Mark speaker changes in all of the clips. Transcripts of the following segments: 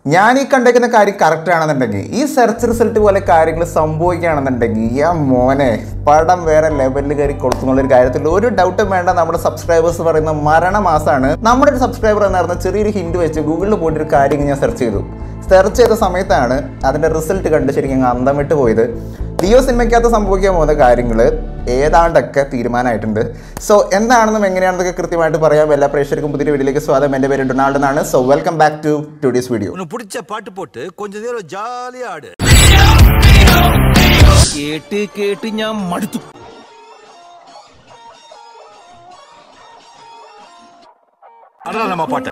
Speaker 1: ഞാൻ ഈ കണ്ടേക്കുന്ന കാര്യം കറക്റ്റ് ആണെന്നുണ്ടെങ്കിൽ ഈ സെർച്ച് റിസൾട്ട് പോലെ കാര്യങ്ങൾ സംഭവിക്കുകയാണെന്നുണ്ടെങ്കിൽ ഈ മോനെ പടം വേറെ ലെവലിൽ കയറി കൊടുക്കുന്നുള്ളൊരു കാര്യത്തിൽ ഒരു ഡൗട്ടും വേണ്ട നമ്മുടെ സബ്സ്ക്രൈബേഴ്സ് പറയുന്ന മരണമാസമാണ് നമ്മുടെ ഒരു സബ്സ്ക്രൈബർ എന്ന് പറഞ്ഞ ചെറിയൊരു ഹിന്റ് വെച്ച് ഗൂഗിളിൽ പോയിട്ട് ഒരു കാര്യം ഞാൻ സെർച്ച് ചെയ്തു സെർച്ച് ചെയ്ത സമയത്താണ് അതിൻ്റെ റിസൾട്ട് കണ്ട് ശരിക്കും അങ്ങ് അന്തം വിട്ട് പോയത് ലിയോ സിനിമയ്ക്കകത്ത് സംഭവിക്കാൻ പോകുന്ന കാര്യങ്ങൾ ഏതാണ്ടൊക്കെ തീരുമാനമായിട്ടുണ്ട് സോ എന്താണെന്നും എങ്ങനെയാണെന്നൊക്കെ കൃത്യമായിട്ട് പറയാം എല്ലാ പ്രേക്ഷകർക്കും പുതിയ വീഡിയോയിലേക്ക് സ്വാഗതം എൻ്റെ പേര് ഡൊണാൾഡ് എന്നാണ് so welcome back to today's video
Speaker 2: உனக்கு பிடிச்ச பாட்டு போட்டு கொஞ்ச நேரம் ஜாலியா ஆடு
Speaker 3: കേട്ട് കേട്ട് ഞാൻ മടുത്തു
Speaker 2: அதான் நம்ம பாட்டு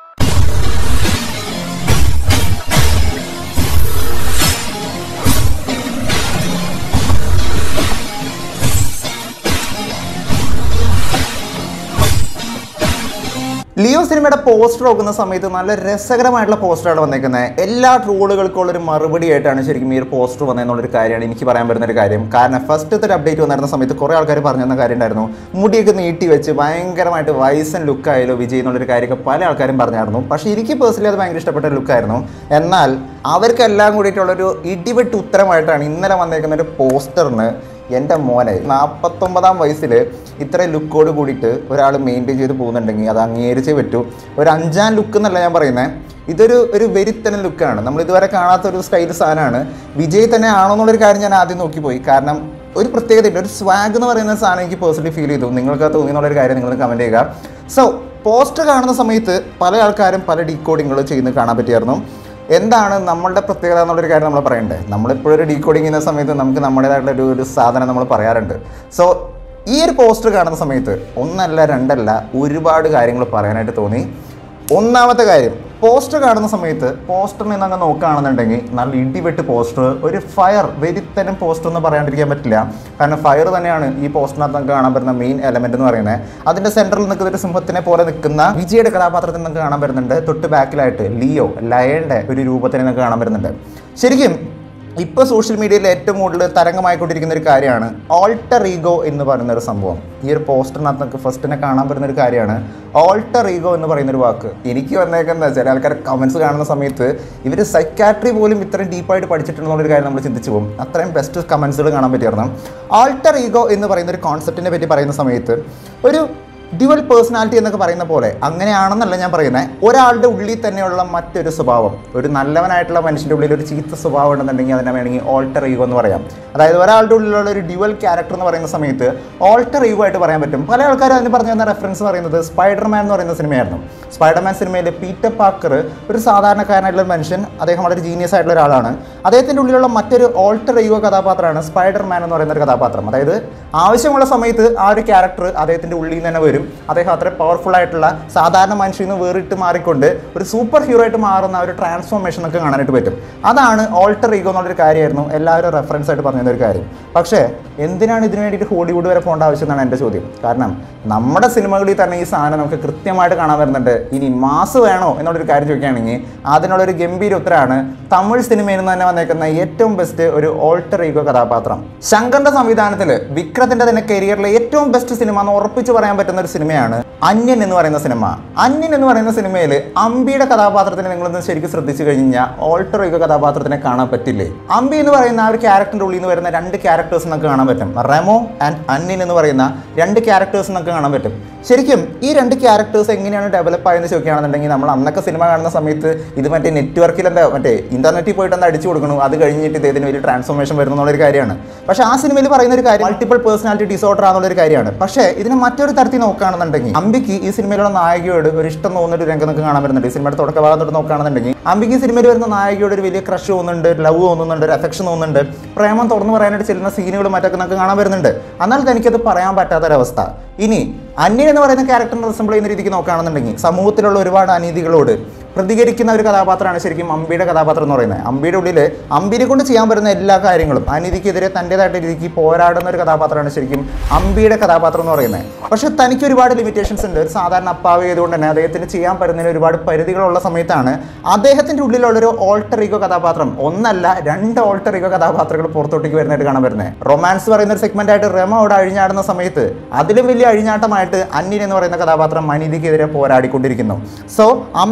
Speaker 1: ലിയോ സിനിമയുടെ പോസ്റ്റർ നോക്കുന്ന സമയത്ത് നല്ല രസകരമായിട്ടുള്ള പോസ്റ്ററാണ് വന്നേക്കുന്നത് എല്ലാ ട്രോളുകൾക്കുള്ള ഒരു മറുപടി ആയിട്ടാണ് ശരിക്കും ഈ ഒരു പോസ്റ്റർ വന്നതെന്നുള്ളൊരു കാര്യമാണ് എനിക്ക് പറയാൻ പറ്റുന്ന ഒരു കാര്യം കാരണം ഫസ്റ്റത്തെ ഒരു അപ്ഡേറ്റ് വന്നിരുന്ന സമയത്ത് കുറേ ആൾക്കാർ പറഞ്ഞു തന്ന കാര്യം ഉണ്ടായിരുന്നു മുടിയൊക്കെ നീട്ടി വെച്ച് ഭയങ്കരമായിട്ട് വയസ്സൻ ലുക്കായാലോ വിജയ് എന്നുള്ളൊരു കാര്യമൊക്കെ പല ആൾക്കാരും പറഞ്ഞായിരുന്നു പക്ഷേ എനിക്ക് പേഴ്സണലി അത് ഭയങ്കര ഇഷ്ടപ്പെട്ട ഒരു ലുക്കായിരുന്നു എന്നാൽ അവർക്കെല്ലാം കൂടിയിട്ടുള്ളൊരു ഇടിവെട്ട് ഉത്തരമായിട്ടാണ് ഇന്നലെ വന്നേക്കുന്ന ഒരു പോസ്റ്ററിന് എൻ്റെ മോനെ നാൽപ്പത്തൊമ്പതാം വയസ്സിൽ ഇത്രയും ലുക്കോട് കൂടിയിട്ട് ഒരാൾ മെയിൻറ്റെയിൻ ചെയ്ത് പോകുന്നുണ്ടെങ്കിൽ അത് അംഗീകരിച്ചേ പറ്റൂ ഒരു അഞ്ചാം ലുക്ക് എന്നല്ല ഞാൻ പറയുന്നത് ഇതൊരു ഒരു വെരിത്തന ലുക്കാണ് നമ്മൾ ഇതുവരെ കാണാത്ത ഒരു സ്റ്റൈൽ സാധനമാണ് വിജയ് തന്നെ ആണോ എന്നുള്ളൊരു കാര്യം ഞാൻ ആദ്യം നോക്കിപ്പോയി കാരണം ഒരു പ്രത്യേകതയുണ്ട് ഒരു സ്വാഗ് എന്ന് പറയുന്ന സാധനം എനിക്ക് പേഴ്സണലി ഫീൽ ചെയ്തു നിങ്ങൾക്ക് അത് തോന്നി എന്നുള്ളൊരു കാര്യം നിങ്ങൾ കമൻറ്റ് ചെയ്യുക സോ പോസ്റ്റർ കാണുന്ന സമയത്ത് പല ആൾക്കാരും പല ഡീകോഡിങ്ങുകൾ ചെയ്യുന്നത് കാണാൻ പറ്റിയായിരുന്നു എന്താണ് നമ്മളുടെ പ്രത്യേകത എന്നുള്ളൊരു കാര്യം നമ്മൾ പറയണ്ടേ നമ്മളിപ്പോഴും ഒരു ഡീകോഡിങ് ചെയ്യുന്ന സമയത്ത് നമുക്ക് നമ്മുടേതായിട്ടുള്ള ഒരു ഒരു സാധനം നമ്മൾ പറയാറുണ്ട് സോ ഈ ഒരു പോസ്റ്റർ കാണുന്ന സമയത്ത് ഒന്നല്ല രണ്ടല്ല ഒരുപാട് കാര്യങ്ങൾ പറയാനായിട്ട് തോന്നി ഒന്നാമത്തെ കാര്യം പോസ്റ്റർ കാണുന്ന സമയത്ത് പോസ്റ്ററിൽ നിന്ന് അങ്ങ് നോക്കുകയാണെന്നുണ്ടെങ്കിൽ നല്ല ഇടിവെട്ട് പോസ്റ്റർ ഒരു ഫയർ വെരിത്തരം പോസ്റ്റർ എന്ന് പറയാണ്ടിരിക്കാൻ പറ്റില്ല കാരണം ഫയർ തന്നെയാണ് ഈ പോസ്റ്ററിനകത്ത് നമുക്ക് കാണാൻ പറ്റുന്ന മെയിൻ എലമെന്റ് എന്ന് പറയുന്നത് അതിന്റെ സെന്ററിൽ നിൽക്കുന്ന ഒരു സിംഹത്തിനെ പോലെ നിൽക്കുന്ന വിജയുടെ കഥാപാത്രത്തിൽ നമുക്ക് കാണാൻ വരുന്നുണ്ട് തൊട്ട് ബാക്കിലായിട്ട് ലിയോ ലയന്റെ ഒരു രൂപത്തിനെ നമുക്ക് കാണാൻ വരുന്നുണ്ട് ശരിക്കും ഇപ്പോൾ സോഷ്യൽ മീഡിയയിൽ ഏറ്റവും കൂടുതൽ തരംഗമായിക്കൊണ്ടിരിക്കുന്ന ഒരു കാര്യമാണ് ഓൾട്ടർ ഈഗോ എന്ന് പറയുന്ന ഒരു സംഭവം ഈ ഒരു പോസ്റ്ററിനകത്ത് നമുക്ക് ഫസ്റ്റിനെ കാണാൻ പറ്റുന്ന ഒരു കാര്യമാണ് ഓൾട്ടർ ഈഗോ എന്ന് പറയുന്ന ഒരു വാക്ക് എനിക്ക് വന്നേക്കുന്ന ചില ആൾക്കാർ കമൻസ് കാണുന്ന സമയത്ത് ഇവർ സൈക്കാട്രി പോലും ഇത്രയും ഡീപ്പായിട്ട് പഠിച്ചിട്ടുണ്ടെന്നുള്ളൊരു കാര്യം നമ്മൾ ചിന്തിച്ചു പോകും അത്രയും ബെസ്റ്റ് കമൻസുകൾ കാണാൻ പറ്റിയായിരുന്നു ഓൾട്ടർ ഈഗോ എന്ന് പറയുന്ന ഒരു കോൺസെപ്റ്റിനെ പറ്റി പറയുന്ന സമയത്ത് ഒരു ഡ്യുവൽ പേഴ്സണാലിറ്റി എന്നൊക്കെ പറയുന്ന പോലെ അങ്ങനെയാണെന്നല്ല ഞാൻ പറയുന്നത് ഒരാളുടെ ഉള്ളിൽ തന്നെയുള്ള മറ്റൊരു സ്വഭാവം ഒരു നല്ലവനായിട്ടുള്ള മനുഷ്യൻ്റെ ഉള്ളിൽ ഒരു ചീത്ത സ്വഭാവം ഉണ്ടെന്നുണ്ടെങ്കിൽ അതിനെ വേണമെങ്കിൽ ഓൾട്ടർ ഈഗോ എന്ന് പറയാം അതായത് ഒരാളുടെ ഉള്ളിലുള്ള ഒരു ഡ്യുവൽ ക്യാരക്ടർ എന്ന് പറയുന്ന സമയത്ത് ഓൾട്ടർ ഈഗോ ആയിട്ട് പറയാൻ പറ്റും പല ആൾക്കാരും അതിന് പറഞ്ഞു തന്ന റെഫറൻസ് പറയുന്നത് സ്പൈഡർമാൻ എന്ന് പറയുന്ന സിനിമയായിരുന്നു സ്പൈഡർമാൻ സിനിമയിൽ പീറ്റർ പാക്കർ ഒരു സാധാരണക്കാരനായിട്ടുള്ള മനുഷ്യൻ അദ്ദേഹം വളരെ ജീനിയസ് ആയിട്ടുള്ള ഒരാളാണ് അദ്ദേഹത്തിൻ്റെ ഉള്ളിലുള്ള മറ്റൊരു ഓൾട്ടർ ഈഗോ കഥാപാത്രമാണ് സ്പൈഡർമാൻ എന്ന് പറയുന്ന ഒരു കഥാപാത്രം അതായത് ആവശ്യമുള്ള സമയത്ത് ആ ഒരു ക്യാരക്ടർ അദ്ദേഹത്തിൻ്റെ ഉള്ളിൽ നിന്ന് തന്നെ വരും അദ്ദേഹം അത്ര പവർഫുൾ ആയിട്ടുള്ള സാധാരണ മനുഷ്യൽ നിന്ന് വേറിട്ട് മാറിക്കൊണ്ട് ഒരു സൂപ്പർ ഹീറോ ആയിട്ട് മാറുന്ന ആ ഒരു ട്രാൻസ്ഫോർമേഷൻ ഒക്കെ കാണാനായിട്ട് പറ്റും അതാണ് ഓൾട്ടർ ഈഗോ എന്നുള്ളൊരു കാര്യമായിരുന്നു എല്ലാവരും റെഫറൻസ് ആയിട്ട് പറഞ്ഞ ഒരു കാര്യം പക്ഷേ എന്തിനാണ് ഇതിനു വേണ്ടിയിട്ട് ഹോളിവുഡ് വരെ പോകേണ്ട ആവശ്യം എന്നാണ് എൻ്റെ ചോദ്യം കാരണം നമ്മുടെ സിനിമകളിൽ തന്നെ ഈ സാധനം നമുക്ക് കൃത്യമായിട്ട് കാണാൻ വരുന്നുണ്ട് ഇനി മാസ് വേണോ എന്നുള്ളൊരു കാര്യം ചോദിക്കുകയാണെങ്കിൽ അതിനുള്ളൊരു ഗംഭീര ഉത്തരമാണ് തമിഴ് സിനിമയിൽ നിന്ന് തന്നെ വന്നേക്കുന്ന ഏറ്റവും ബെസ്റ്റ് ഒരു ഓൾട്ടർ ഈഗോ കഥാപാത്രം ശങ്കറിന്റെ സംവിധാനത്തിൽ വിക്രത്തിന്റെ തന്നെ കരിയറിലെ ഏറ്റവും ബെസ്റ്റ് സിനിമ എന്ന് ഉറപ്പിച്ച് പറയാൻ പറ്റുന്ന ഒരു സിനിമയാണ് അന്യൻ എന്ന് പറയുന്ന സിനിമ അന്യൻ എന്ന് പറയുന്ന സിനിമയിൽ അമ്പിയുടെ കഥാപാത്രത്തിനെ നിങ്ങളൊന്ന് ശരിക്കും ശ്രദ്ധിച്ചു കഴിഞ്ഞാൽ ഓൾട്ടർ ഈഗോ കഥാപാത്രത്തിനെ കാണാൻ പറ്റില്ലേ അമ്പി എന്ന് പറയുന്ന ആ ഒരു ക്യാരക്ടറിന്റെ ഉള്ളിൽ നിന്ന് വരുന്ന രണ്ട് ക്യാരക്ടേഴ്സ് നമുക്ക് കാണാൻ പറ്റും റെമോ ആൻഡ് അന്യൻ എന്ന് പറയുന്ന രണ്ട് ക്യാരക്ടേഴ്സ് നമുക്ക് കാണാൻ പറ്റും ശരിക്കും ഈ രണ്ട് ക്യാരക്ടേഴ്സ് എങ്ങനെയാണ് ഡെവലപ്പ് ആയെന്ന് ചോദിക്കുകയാണെന്നുണ്ടെങ്കിൽ നമ്മൾ അന്നൊക്കെ സിനിമ കാണുന്ന സമയത്ത് ഇത് മറ്റേ നെറ്റ്വർക്കിൽ എന്താ മറ്റേ ഇന്റർനെറ്റിൽ പോയിട്ട് എന്താ അടിച്ചു കൊടുക്കണം അത് കഴിഞ്ഞിട്ട് ഇദ്ദേഹത്തിന് വലിയ ട്രാൻസ്ഫോർമേഷൻ വരുന്നു എന്നുള്ളൊരു കാര്യമാണ് പക്ഷേ ആ സിനിമയിൽ പറയുന്ന ഒരു കാര്യം മൾട്ടിപ്പിൾ പേഴ്സണാലിറ്റി ഡിസോർഡർ ആണെന്നുള്ളൊരു കാര്യമാണ് പക്ഷേ ഇതിന് മറ്റൊരു തരത്തിൽ നോക്കുകയാണെന്നുണ്ടെങ്കിൽ അമ്പിക്ക് ഈ സിനിമയിലുള്ള നായികയോട് ഒരു ഇഷ്ടം തോന്നുന്ന ഒരു രംഗം നമുക്ക് കാണാൻ വരുന്നുണ്ട് ഈ സിനിമയുടെ തുടക്ക ഭാഗം തൊട്ട് നോക്കുകയാണെന്നുണ്ടെങ്കിൽ അമ്പിക്ക് ഈ സിനിമയിൽ വരുന്ന നായികയോട് ഒരു വലിയ ക്രഷ് തോന്നുന്നുണ്ട് ലവ് തോന്നുന്നുണ്ട് ഒരു അഫെക്ഷൻ തോന്നുന്നുണ്ട് പ്രേമം തുറന്നു പറയാനായിട്ട് ചെല്ലുന്ന സീനുകളും മറ്റൊക്കെ നമുക്ക് കാണാൻ വരുന്നുണ്ട് എന്നാൽ എനിക്കത് പറയാൻ പറ്റാത്തൊരവസ്ഥ ഇനി അന്യൻ എന്ന് പറയുന്ന ക്യാരക്ടറിനെ റിസംബിൾ ചെയ്യുന്ന രീതിക്ക് നോക്കുകയാണെന്നുണ്ടെങ്കിൽ സമൂഹത്തിലുള്ള ഒരുപാട് അനീതികളോട് പ്രതികരിക്കുന്ന ഒരു കഥാപാത്രമാണ് ശരിക്കും അമ്പിയുടെ കഥാപാത്രം എന്ന് പറയുന്നത് അമ്പിയുടെ ഉള്ളിൽ അമ്പിനെ കൊണ്ട് ചെയ്യാൻ പറ്റുന്ന എല്ലാ കാര്യങ്ങളും അനീതിക്കെതിരെ തൻ്റെതായിട്ട് രീതിക്ക് പോരാടുന്ന ഒരു കഥാപാത്രമാണ് ശരിക്കും അമ്പിയുടെ കഥാപാത്രം എന്ന് പറയുന്നത് പക്ഷെ തനിക്ക് ഒരുപാട് ലിമിറ്റേഷൻസ് ഉണ്ട് ഒരു സാധാരണ അപ്പാവ് ചെയ്തുകൊണ്ട് തന്നെ അദ്ദേഹത്തിന് ചെയ്യാൻ പറ്റുന്നതിന് ഒരുപാട് പരിധികളുള്ള സമയത്താണ് അദ്ദേഹത്തിൻ്റെ ഉള്ളിലുള്ള ഒരു ഓൾട്ടർ ഈഗോ കഥാപാത്രം ഒന്നല്ല രണ്ട് ഓൾട്ടർ ഈഗോ കഥാപാത്രങ്ങൾ പുറത്തോട്ടേക്ക് വരുന്നതായിട്ട് കാണാൻ വരുന്നത് റൊമാൻസ് പറയുന്ന ഒരു സെഗ്മെന്റ് ആയിട്ട് റെമ അവിടെ അഴിഞ്ഞാടുന്ന സമയത്ത് അതിലും വലിയ അഴിഞ്ഞാട്ടമായിട്ട് അന്യൻ എന്ന് പറയുന്ന കഥാപാത്രം അനീതിക്കെതിരെ പോരാടിക്കൊണ്ടിരിക്കുന്നു സോ അമ്പിയുടെ ഉള്ളിലുള്ള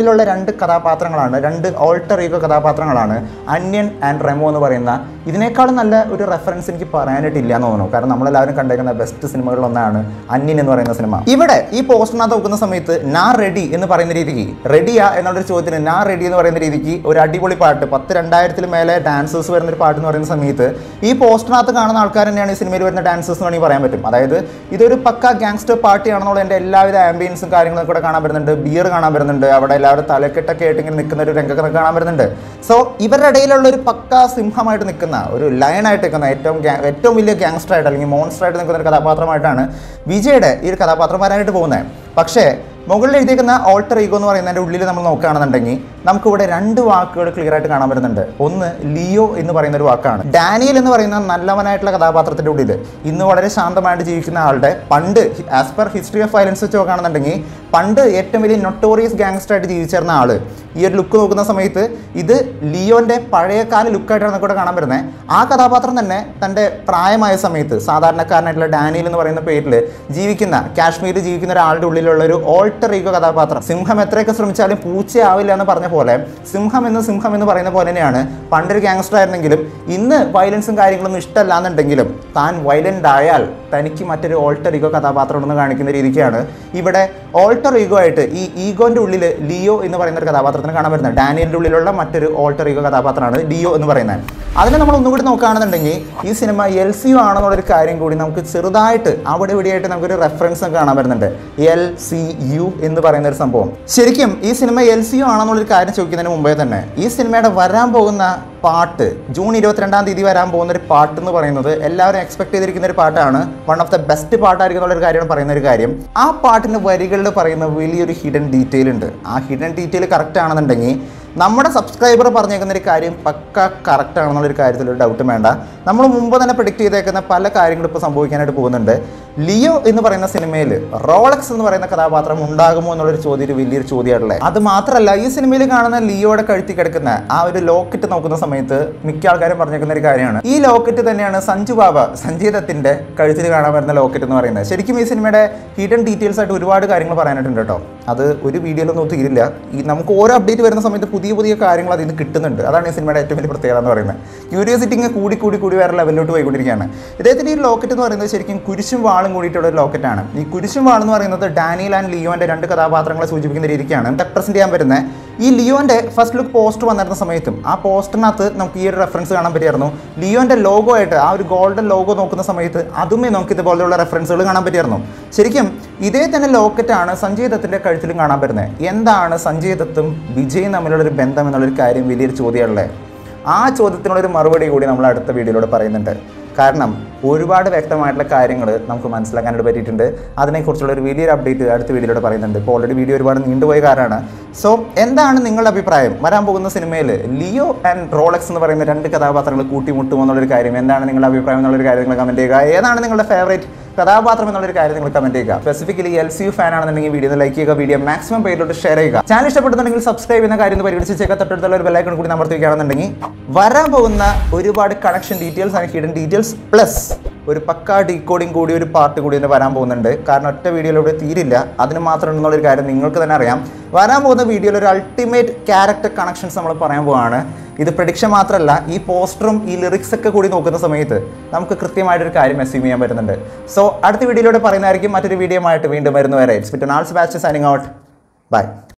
Speaker 1: ഉള്ളിലുള്ള രണ്ട് കഥാപാത്രങ്ങളാണ് രണ്ട് ഓൾട്ടർ ഈഗോ കഥാപാത്രങ്ങളാണ് അന്യൻ ആൻഡ് റെമോ എന്ന് പറയുന്ന ഇതിനേക്കാളും നല്ല ഒരു റെഫറൻസ് എനിക്ക് പറയാനായിട്ടില്ല എന്ന് തോന്നുന്നു കാരണം നമ്മളെല്ലാവരും കണ്ടേക്കുന്ന ബെസ്റ്റ് സിനിമകളിൽ ഒന്നാണ് അന്യൻ എന്ന് പറയുന്ന സിനിമ ഇവിടെ ഈ പോസ്റ്ററിനകത്ത് നോക്കുന്ന സമയത്ത് നാ റെഡി എന്ന് പറയുന്ന രീതിക്ക് റെഡിയാ എന്നുള്ളൊരു ചോദ്യത്തിന് നാ റെഡി എന്ന് പറയുന്ന രീതിക്ക് ഒരു അടിപൊളി പാട്ട് പത്ത് രണ്ടായിരത്തിൽ മേലെ ഡാൻസേഴ്സ് വരുന്ന ഒരു പാട്ട് എന്ന് പറയുന്ന സമയത്ത് ഈ പോസ്റ്ററിനകത്ത് കാണുന്ന ആൾക്കാർ തന്നെയാണ് ഈ സിനിമയിൽ വരുന്ന ഡാൻസേഴ്സ് എന്ന് വേണമെങ്കിൽ പറയാൻ പറ്റും അതായത് ഇതൊരു പക്ക ഗാങ്സ്റ്റർ പാർട്ടിയാണെന്നുള്ള എൻ്റെ എല്ലാവിധ ആംബിയൻസും കാര്യങ്ങളും കൂടെ കാണാൻ വരുന്നുണ്ട് ബിയർ കാണാൻ വരുന്നുണ്ട് അവിടെ എല്ലാവരും തലക്കെട്ടൊക്കെ ആയിട്ട് ഇങ്ങനെ നിൽക്കുന്ന ഒരു രംഗമൊക്കെ കാണാൻ വരുന്നുണ്ട് സോ ഇവരുടെ ഇടയിലുള്ള ഒരു പക്ക സിംഹമായിട്ട് നിൽക്കുന്ന ഒരു ലയനായിട്ട് നിൽക്കുന്ന ഏറ്റവും gang- ഏറ്റവും വലിയ ഗാങ്സ്റ്റർ ആയിട്ട് അല്ലെങ്കിൽ മോൺസ്റ്റർ ആയിട്ട് നിൽക്കുന്ന ഒരു കഥാപാത്രമായിട്ടാണ് വിജയുടെ ഈ ഒരു കഥാപാത്രം വരാനായിട്ട് പോകുന്നത് പക്ഷേ മുകളിൽ എഴുതിയിരിക്കുന്ന ഓൾട്ടർ ഈഗോ എന്ന് പറയുന്നതിൻ്റെ ഉള്ളിൽ നമ്മൾ നോക്കുകയാണെന്നുണ്ടെങ്കിൽ നമുക്കിവിടെ രണ്ട് വാക്കുകൾ ക്ലിയർ ആയിട്ട് കാണാൻ വരുന്നുണ്ട് ഒന്ന് ലിയോ എന്ന് പറയുന്ന ഒരു വാക്കാണ് ഡാനിയൽ എന്ന് പറയുന്ന നല്ലവനായിട്ടുള്ള കഥാപാത്രത്തിൻ്റെ ഉള്ളിൽ ഇന്ന് വളരെ ശാന്തമായിട്ട് ജീവിക്കുന്ന ആളുടെ പണ്ട് as per history of violence വെച്ച് നോക്കുകയാണെന്നുണ്ടെങ്കിൽ പണ്ട് ഏറ്റവും വലിയ നൊട്ടോറിയസ് ഗാങ്സ്റ്റർ ആയിട്ട് ജീവിച്ചിരുന്ന ആള് ഈ ഒരു ലുക്ക് നോക്കുന്ന സമയത്ത് ഇത് ലിയോന്റെ പഴയകാല ലുക്കായിട്ടാണ് നമുക്ക് ഇവിടെ കാണാൻ വരുന്നത് ആ കഥാപാത്രം തന്നെ തൻ്റെ പ്രായമായ സമയത്ത് സാധാരണക്കാരനായിട്ടുള്ള ഡാനിയൽ എന്ന് പറയുന്ന പേരിൽ ജീവിക്കുന്ന കാശ്മീരിൽ ജീവിക്കുന്ന ഒരാളുടെ ഉള്ളിലുള്ള ഒരു ഓൾട്ടർ ഈഗോ കഥാപാത്രം സിംഹം എത്രയൊക്കെ ശ്രമിച്ചാലും പൂച്ചയാവില്ല എന്ന് പറഞ്ഞ പോലെ സിംഹം എന്ന് സിംഹം എന്ന് പറയുന്ന പോലെ തന്നെയാണ് പണ്ടൊരു ഗാങ്സ്റ്റർ ആയിരുന്നെങ്കിലും ഇന്ന് വയലൻസും കാര്യങ്ങളൊന്നും ഇഷ്ടമല്ല എന്നുണ്ടെങ്കിലും താൻ വയലൻ്റ് ആയാൽ തനിക്ക് മറ്റൊരു ഓൾട്ടർ ഈഗോ കഥാപാത്രം ഉണ്ടെന്ന് കാണിക്കുന്ന രീതിക്കാണ് ഇവിടെ ഓൾട്ടർ ഈഗോ ആയിട്ട് ഈ ഈഗോന്റെ ഉള്ളിൽ ലിയോ എന്ന് പറയുന്ന ഒരു കഥാപാത്രത്തിന് കാണാൻ വരുന്നത് ഡാനിയലിന്റെ ഉള്ളിലുള്ള മറ്റൊരു ഓൾട്ടർ ഈഗോ കഥാപാത്രമാണ് ലിയോ എന്ന് പറയുന്നത് അതിനെ നമ്മൾ ഒന്നുകൂടി നോക്കുകയാണെന്നുണ്ടെങ്കിൽ ഈ സിനിമ എൽ സി യു ആണെന്നുള്ളൊരു കാര്യം കൂടി നമുക്ക് ചെറുതായിട്ട് അവിടെ ഇവിടെയായിട്ട് നമുക്കൊരു റെഫറൻസ് ഒക്കെ കാണാൻ വരുന്നുണ്ട് എൽ സി യു എന്ന് പറയുന്ന ഒരു സംഭവം ശരിക്കും ഈ സിനിമ എൽ സി യു ആണെന്നുള്ളൊരു കാര്യം ചോദിക്കുന്നതിന് മുമ്പേ തന്നെ ഈ സിനിമയുടെ വരാൻ പോകുന്ന പാട്ട് ജൂൺ ഇരുപത്തിരണ്ടാം തീയതി വരാൻ പോകുന്ന ഒരു പാട്ട് എന്ന് പറയുന്നത് എല്ലാവരും എക്സ്പെക്ട് ചെയ്തിരിക്കുന്ന ഒരു പാട്ടാണ് വൺ ഓഫ് ദ ബെസ്റ്റ് പാട്ടായിരിക്കും എന്നുള്ളൊരു കാര്യമാണ് പറയുന്ന ഒരു കാര്യം ആ പാട്ടിൻ്റെ വരികളിൽ പറയുന്ന വലിയൊരു ഹിഡൻ ഡീറ്റെയിൽ ഉണ്ട് ആ ഹിഡൻ ഡീറ്റെയിൽ കറക്റ്റ് ആണെന്നുണ്ടെങ്കിൽ നമ്മുടെ സബ്സ്ക്രൈബർ പറഞ്ഞേക്കുന്ന ഒരു കാര്യം പക്ക കറക്റ്റ് ആണെന്നുള്ളൊരു കാര്യത്തിൽ ഒരു ഡൗട്ടും വേണ്ട നമ്മൾ മുമ്പ് തന്നെ പ്രഡിക്റ്റ് ചെയ്തേക്കുന്ന പല കാര്യങ്ങളും ഇപ്പോൾ സംഭവിക്കാനായിട്ട് പോകുന്നുണ്ട് ലിയോ എന്ന് പറയുന്ന സിനിമയിൽ റോളക്സ് എന്ന് പറയുന്ന കഥാപാത്രം ഉണ്ടാകുമോ എന്നുള്ളൊരു ചോദ്യം ഒരു വലിയൊരു ചോദ്യമായിട്ടുള്ളത് അത് മാത്രമല്ല ഈ സിനിമയിൽ കാണുന്ന ലിയോയുടെ കഴുത്തി കിടക്കുന്ന ആ ഒരു ലോക്കറ്റ് നോക്കുന്ന സമയത്ത് മിക്ക ആൾക്കാരും പറഞ്ഞേക്കുന്ന ഒരു കാര്യമാണ് ഈ ലോക്കറ്റ് തന്നെയാണ് സഞ്ജു ബാബ സഞ്ജയ് ദത്തിന്റെ കഴുത്തിൽ കാണാൻ വരുന്ന ലോക്കറ്റ് എന്ന് പറയുന്നത് ശരിക്കും ഈ സിനിമയുടെ ഹിഡൻ ഡീറ്റെയിൽസ് ആയിട്ട് ഒരുപാട് കാര്യങ്ങൾ പറയാനായിട്ടുണ്ട് കേട്ടോ അത് ഒരു വീഡിയോയിലൊന്നും തീരില്ല ഈ നമുക്ക് ഓരോ അപ്ഡേറ്റ് വരുന്ന സമയത്ത് പുതിയ പുതിയ കാര്യങ്ങൾ അതിൽ നിന്ന് കിട്ടുന്നുണ്ട് അതാണ് ഈ സിനിമയുടെ ഏറ്റവും വലിയ പ്രത്യേകത എന്ന് പറയുന്നത് ക്യൂരിയോസിറ്റി ഇങ്ങനെ കൂടി കൂടി കൂടി വേറെ ലെവലിലോട്ട് പോയിക്കൊണ്ടിരിക്കുകയാണ് ഇദ്ദേഹത്തിൻ്റെ ഈ ലോക്കറ്റ് എന്ന് പറയുന്നത് ശരിക്കും കുരിശും വാളും കൂടിയിട്ടുള്ള ഒരു ലോക്കറ്റാണ് ഈ കുരിശും വാൾ എന്ന് പറയുന്നത് ഡാനിയൽ ആൻഡ് ലിയോന്റെ രണ്ട് കഥാപാത്രങ്ങളെ സൂചിപ്പിക്കുന്ന രീതിക്കാണ് റെപ്രസെന്റ് ചെയ്യാൻ വരുന്നത് ഈ ലിയോന്റെ ഫസ്റ്റ് ലുക്ക് പോസ്റ്റർ വന്നിരുന്ന സമയത്തും ആ പോസ്റ്ററിനകത്ത് നമുക്ക് ഈ ഒരു റെഫറൻസ് കാണാൻ പറ്റിയായിരുന്നു ലിയോന്റെ ലോഗോ ആയിട്ട് ആ ഒരു ഗോൾഡൻ ലോഗോ നോക്കുന്ന സമയത്ത് അതുമേ നമുക്ക് ഇതുപോലെയുള്ള റെഫറൻസുകൾ കാണാൻ പറ്റിയായിരുന്നു ശരിക്കും ഇതേ തന്നെ ലോക്കറ്റാണ് സഞ്ജയ് ദത്തിന്റെ കഴുത്തിലും കാണാൻ പറ്റുന്നത് എന്താണ് സഞ്ജയ് ദത്തും വിജയും തമ്മിലുള്ള ഒരു ബന്ധം എന്നുള്ളൊരു കാര്യം വലിയൊരു ചോദ്യമുള്ളത് ആ ചോദ്യത്തിനുള്ളൊരു മറുപടി കൂടി നമ്മൾ അടുത്ത വീഡിയോയിലൂടെ പറയുന്നുണ്ട് കാരണം ഒരുപാട് വ്യക്തമായിട്ടുള്ള കാര്യങ്ങൾ നമുക്ക് മനസ്സിലാക്കാനായിട്ട് പറ്റിയിട്ടുണ്ട് അതിനെക്കുറിച്ചുള്ള ഒരു വലിയൊരു അപ്ഡേറ്റ് അടുത്ത വീഡിയോയിലൂടെ പറയുന്നുണ്ട് ഇപ്പോൾ ഓൾറെഡി വീഡിയോ ഒരുപാട് നീണ്ടുപോയ കാരണമാണ് സോ എന്താണ് നിങ്ങളുടെ അഭിപ്രായം വരാൻ പോകുന്ന സിനിമയിൽ ലിയോ ആൻഡ് റോളക്സ് എന്ന് പറയുന്ന രണ്ട് കഥാപാത്രങ്ങൾ കൂട്ടിമുട്ടുമോ എന്നുള്ളൊരു കാര്യം എന്താണ് നിങ്ങളുടെ അഭിപ്രായം എന്നുള്ളൊരു കാര്യം നിങ്ങൾ കമൻറ്റ് ചെയ്യുക ഏതാണ് നിങ്ങളുടെ ഫേവറേറ്റ് കഥാപാത്രം എന്നുള്ളൊരു കാര്യം നിങ്ങൾ കമന്റ് ചെയ്യുക specifically L C U fan ആണെന്നുണ്ടെങ്കിൽ വീഡിയോ ലൈക്ക് ചെയ്യുക വീഡിയോ മാക്സിമം പേരിലോട്ട് ഷെയർ ചെയ്യുക ചാനൽ ഇഷ്ടപ്പെടുന്നുണ്ടെങ്കിൽ സബ്സ്ക്രൈബ് ചെയ്യുന്ന കാര്യം ഒന്ന് പരിഗണിച്ച് ചേക്ക തൊട്ടടുത്തുള്ള ഒരു ബെല്ലൈക്കൺ കൂടി അമർത്തിക്കുകയാണെന്നുണ്ടെങ്കിൽ വരാൻ പോകുന്ന ഒരുപാട് connection details and hidden details plus ഒരു പക്കാ ഡീകോഡിങ് കൂടി ഒരു പാർട്ട് കൂടി തന്നെ വരാൻ പോകുന്നുണ്ട് കാരണം ഒറ്റ വീഡിയോയിലൂടെ തീരില്ല അതിന് മാത്രം ഉണ്ടെന്നുള്ളൊരു കാര്യം നിങ്ങൾക്ക് തന്നെ അറിയാം വരാൻ പോകുന്ന വീഡിയോയിൽ ഒരു അൾട്ടിമേറ്റ് ക്യാരക്ടർ കണക്ഷൻസ് നമ്മൾ പറയാൻ പോവാണ് ഇത് പ്രഡിക്ഷൻ മാത്രമല്ല ഈ പോസ്റ്ററും ഈ ലിറിക്സ് ഒക്കെ കൂടി നോക്കുന്ന സമയത്ത് നമുക്ക് കൃത്യമായിട്ടൊരു കാര്യം അസ്യൂം ചെയ്യാൻ പറ്റുന്നുണ്ട് സോ അടുത്ത വീഡിയോയിലൂടെ പറയുന്നതായിരിക്കും മറ്റൊരു വീഡിയോ ആയിട്ട് വീണ്ടും വരുന്നവരെ it's bit alls batch signing out by